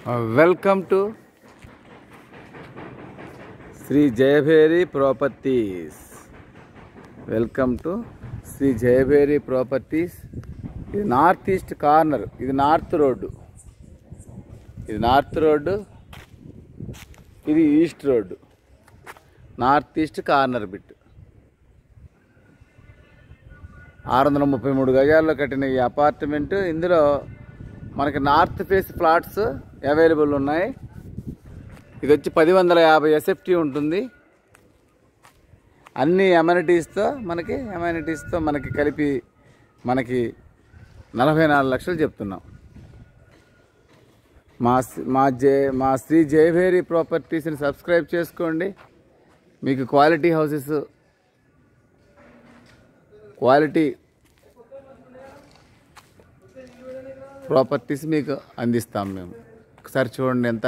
Welcome to Shri Jayabheri properties welcome to Shri Jayabheri properties ఇది north east corner ఇది north road ఇది north road ఇది east road north east corner bit ఆరు వందల ముప్పై మూడు గజాల్లో కట్టిన ఈ అపార్ట్మెంట్ ఇందులో మనకి నార్త్ ఫేస్ ఫ్లాట్స్ అవైలబుల్ ఉన్నాయి ఇది వచ్చి పది వందల యాభై ఎస్ఎఫ్టీ ఉంటుంది అన్ని అమ్యూనిటీస్తో మనకి అమ్యూనిటీస్తో మనకి కలిపి మనకి నలభై నాలుగు లక్షలు చెప్తున్నాం మా స్- మా జే మా శ్రీ జయభేరి ప్రాపర్టీస్ని సబ్స్క్రైబ్ చేసుకోండి మీకు క్వాలిటీ హౌసెస్ క్వాలిటీ ప్రాపర్టీస్ మీకు అందిస్తాం మేము ఒకసారి చూడండి ఎంత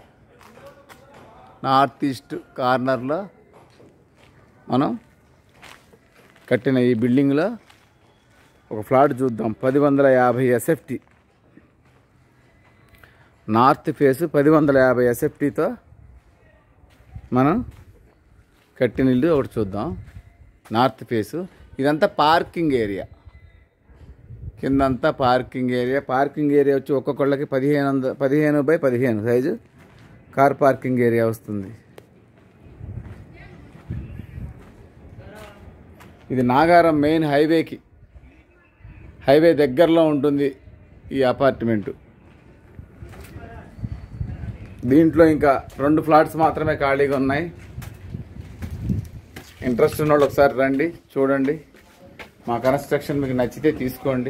నార్త్ ఈస్ట్ కార్నర్లో మనం కట్టిన ఈ బిల్డింగ్లో ఒక ఫ్లాట్ చూద్దాం పది వందల యాభై ఎస్ఎఫ్టీ నార్త్ ఫేస్ పది వందల యాభై ఎస్ఎఫ్టీతో మనం కట్టిన ఇల్లు ఒకటి చూద్దాం నార్త్ ఫేసు ఇదంతా పార్కింగ్ ఏరియా కిందంతా పార్కింగ్ ఏరియా పార్కింగ్ ఏరియా వచ్చి ఒక్కొక్కళ్ళకి పదిహేను వంద పదిహేను బై పదిహేను సైజు కార్ పార్కింగ్ ఏరియా వస్తుంది ఇది నాగారం మెయిన్ హైవేకి హైవే దగ్గరలో ఉంటుంది ఈ అపార్ట్మెంటు దీంట్లో ఇంకా రెండు ఫ్లాట్స్ మాత్రమే ఖాళీగా ఉన్నాయి ఇంట్రెస్ట్ ఉన్న వాళ్ళు ఒకసారి రండి చూడండి మా కన్స్ట్రక్షన్ మీకు నచ్చితే తీసుకోండి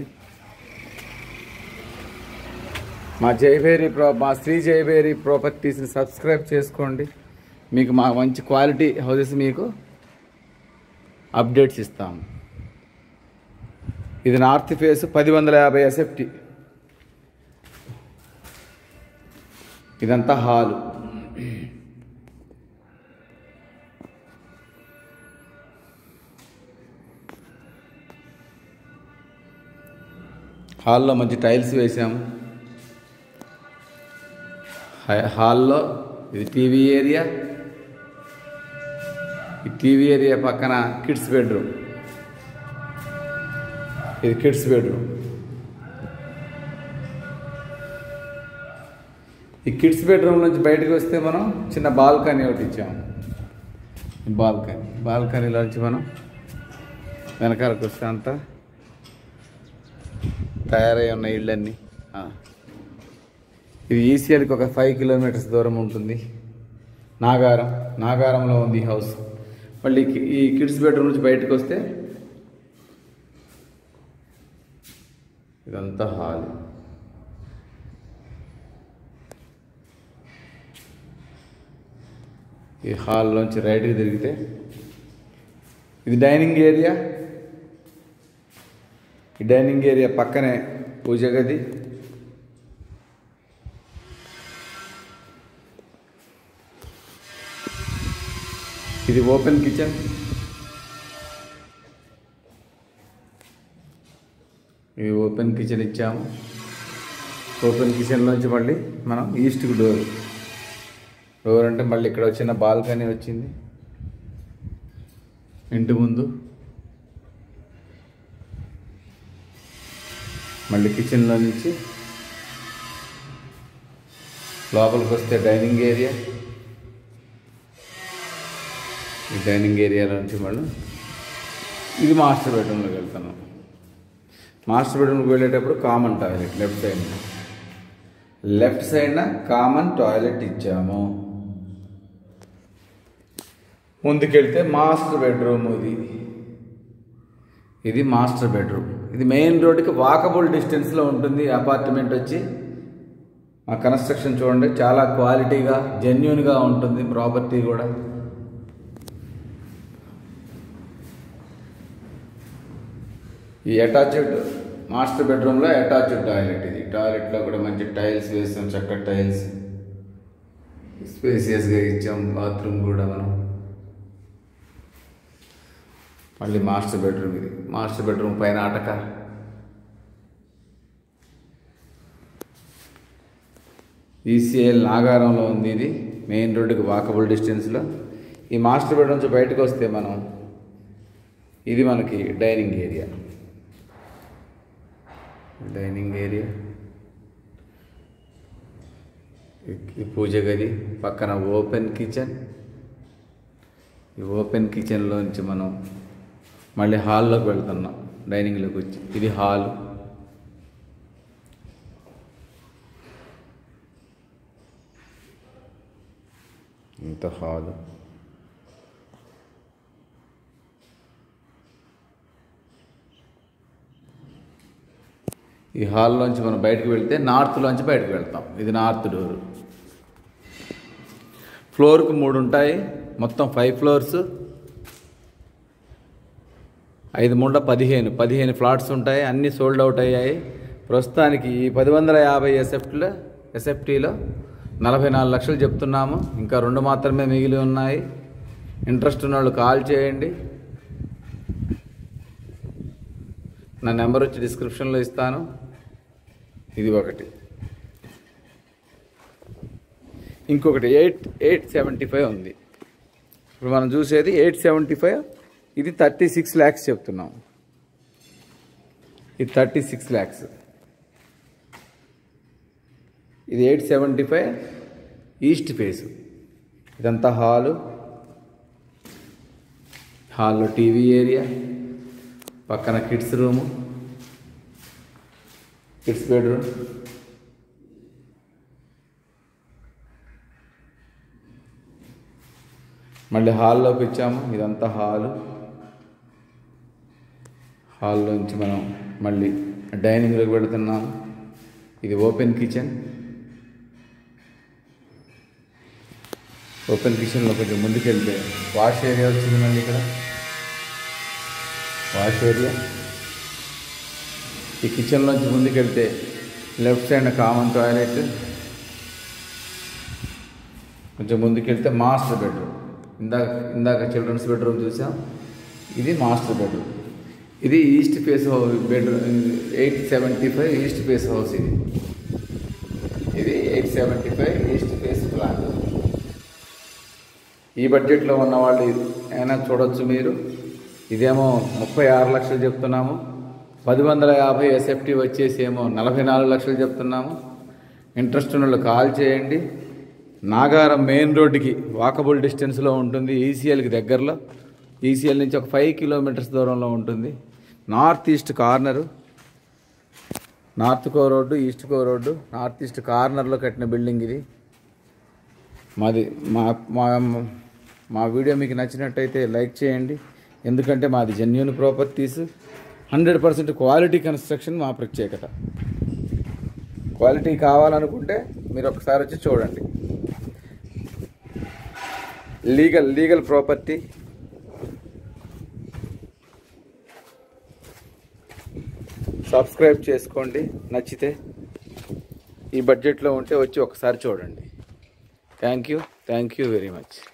మా జయభేరి ప్రో మా శ్రీ జయభేరి ప్రాపర్టీస్ని సబ్స్క్రైబ్ చేసుకోండి మీకు మా మంచి క్వాలిటీ హౌసెస్ మీకు అప్డేట్స్ ఇస్తాము ఇది నార్త్ ఫేస్ పది వందల యాభై ఎస్ఎఫ్టీ ఇదంతా హాలు హాల్లో మంచి టైల్స్ వేసాము హై- హాల్లో ఇది టీవీ ఏరియా ఈ టీవీ ఏరియా పక్కన కిడ్స్ బెడ్రూమ్ ఇది కిడ్స్ బెడ్రూమ్ ఈ కిడ్స్ బెడ్రూమ్ నుంచి బయటకు వస్తే మనం చిన్న బాల్కనీ ఒకటి ఇచ్చాము ఈ బాల్కనీ బాల్కనీలో నుంచి మనం వెనకాలకు వస్తే అంతా తయారై ఉన్న ఇళ్ళన్నీ ఆ. ఇది ఈసీఎల్కి ఒక ఫైవ్ కిలోమీటర్స్ దూరం ఉంటుంది నాగారం నాగారంలో ఉంది ఈ హౌస్ మళ్ళీ కి- ఈ కిడ్స్ బెడ్రూమ్ నుంచి బయటకు వస్తే ఇదంతా హాల్ ఈ హాల్లోంచి రైట్కి తిరిగితే ఇది డైనింగ్ ఏరియా ఈ డైనింగ్ ఏరియా పక్కనే పూజ గది ఇది ఓపెన్ కిచెన్ ఇది ఓపెన్ కిచెన్ ఇచ్చాము ఓపెన్ కిచెన్లోంచి మళ్ళీ మనం ఈస్ట్కి డోర్ డోర్ అంటే మళ్ళీ ఇక్కడ వచ్చిన బాల్కనీ వచ్చింది ఇంటి ముందు మళ్ళీ కిచెన్లో నుంచి లోపలికి వస్తే డైనింగ్ ఏరియా ఈ డైనింగ్ ఏరియాలో నుంచి మళ్ళీ ఇది మాస్టర్ బెడ్రూమ్లోకి వెళ్తున్నాం మాస్టర్ బెడ్రూమ్కి వెళ్ళేటప్పుడు common toilet left side left సైడ్న కామన్ టాయిలెట్ ఇచ్చాము ముందుకెళ్తే మాస్టర్ బెడ్రూమ్ ఇది ఇది మాస్టర్ బెడ్రూమ్ ఇది మెయిన్ రోడ్డుకి వాకబుల్ డిస్టెన్స్లో ఉంటుంది ఈ అపార్ట్మెంట్ వచ్చి మా కన్స్ట్రక్షన్ చూడండి చాలా క్వాలిటీగా జెన్యున్గా ఉంటుంది ప్రాపర్టీ కూడా ఈ అటాచ్డ్ మాస్టర్ బెడ్రూమ్లో అటాచ్డ్ టాయిలెట్ ఇది టాయిలెట్లో కూడా మంచి టైల్స్ వేసాం చక్కటి టైల్స్ స్పేసియస్గా ఇచ్చాం బాత్రూమ్ కూడా మనం మళ్ళీ మాస్టర్ బెడ్రూమ్ ఇది మాస్టర్ బెడ్రూమ్ పైన అటక ఈసీఎల్ నాగారంలో ఉంది ఇది మెయిన్ రోడ్డుకి వాకబుల్ డిస్టెన్స్లో ఈ మాస్టర్ బెడ్ నుంచి బయటకు వస్తే మనం ఇది మనకి డైనింగ్ ఏరియా డైనింగ్ ఏరియా ఈ పూజ గది పక్కన ఓపెన్ కిచెన్ ఈ ఓపెన్ కిచెన్లో నుంచి మనం మళ్ళీ హాల్లోకి వెళ్తున్నాం డైనింగ్లోకి వచ్చి ఇది హాల్ ఇంత హాల్ ఈ హాల్లోంచి మనం బయటకు వెళ్తే నార్త్లోంచి బయటకు వెళ్తాం ఇది నార్త్ డోరు ఫ్లోర్కి మూడు ఉంటాయి మొత్తం ఫైవ్ ఫ్లోర్స్ ఐదు మూడ పదిహేను పదిహేను ఫ్లాట్స్ ఉంటాయి అన్నీ సోల్డ్ అవుట్ అయ్యాయి ప్రస్తుతానికి ఈ పది వందల యాభై ఎస్ఎఫ్టీలో ఎస్ఎఫ్టీలో నలభై నాలుగు లక్షలు చెప్తున్నాము ఇంకా రెండు మాత్రమే మిగిలి ఉన్నాయి ఇంట్రెస్ట్ ఉన్న వాళ్ళు కాల్ చేయండి నా నెంబర్ వచ్చి డిస్క్రిప్షన్లో ఇస్తాను ఇది ఒకటి ఇంకొకటి ఎయిట్ ఎయిట్ సెవెంటీ ఫైవ్ ఉంది ఇప్పుడు మనం చూసేది ఎయిట్ సెవెంటీ ఫైవ్ ఇది థర్టీ సిక్స్ ల్యాక్స్ చెప్తున్నాం ఇది థర్టీ సిక్స్ ల్యాక్స్ ఇది eight seventy five east face ఇదంతా హాలు హాల్లో టీవీ ఏరియా పక్కన కిడ్స్ రూము కిడ్స్ బెడ్రూమ్ మళ్ళీ హాల్లోకి వచ్చాము ఇదంతా హాలు హాల్లో నుంచి మనం మళ్ళీ డైనింగ్లోకి వెళుతున్నాము ఇది ఓపెన్ కిచెన్ ఓపెన్ కిచెన్లో కొంచెం ముందుకెళ్తే వాష్ ఏరియా వచ్చింది మళ్ళీ ఇక్కడ వాష్ ఏరియా ఈ కిచెన్లోంచి ముందుకెళ్తే లెఫ్ట్ సైడ్ కామన్ టాయిలెట్ కొంచెం ముందుకెళ్తే మాస్టర్ బెడ్రూమ్ ఇందాక ఇందాక చిల్డ్రన్స్ బెడ్రూమ్ చూసాం ఇది మాస్టర్ బెడ్రూమ్ ఇది east face house bedroom eight seventy five east face house ఇది ఇది eight seventy five east face plan ఈ బడ్జెట్లో ఉన్న వాళ్ళు అయినా చూడొచ్చు మీరు ఇదేమో ముప్పై ఆరు లక్షలు చెప్తున్నాము పది వందల యాభై ఎస్ఎఫ్టీ వచ్చేసి ఏమో నలభై నాలుగు లక్షలు చెప్తున్నాము ఇంట్రెస్ట్ ఉన్న వాళ్ళు కాల్ చేయండి నాగారం మెయిన్ రోడ్డుకి వాకబుల్ డిస్టెన్స్లో ఉంటుంది ఈసీఎల్కి దగ్గరలో ఈసీఎల్ నుంచి ఒక ఫైవ్ కిలోమీటర్స్ దూరంలో ఉంటుంది నార్త్ ఈస్ట్ కార్నరు నార్త్ కో రోడ్డు ఈస్ట్ కో రోడ్డు నార్త్ ఈస్ట్ కార్నర్లో కట్టిన బిల్డింగ్ ఇది మాది మా మా మా వీడియో మీకు నచ్చినట్టయితే లైక్ చేయండి ఎందుకంటే మాది genuine properties hundred percent quality construction మా ప్రత్యేకత క్వాలిటీ కావాలనుకుంటే మీరు ఒకసారి వచ్చి చూడండి లీగల్ లీగల్ ప్రాపర్టీ సబ్స్క్రైబ్ చేసుకోండి నచ్చితే ఈ బడ్జెట్లో ఉంటే వచ్చి ఒకసారి చూడండి thank you thank you very much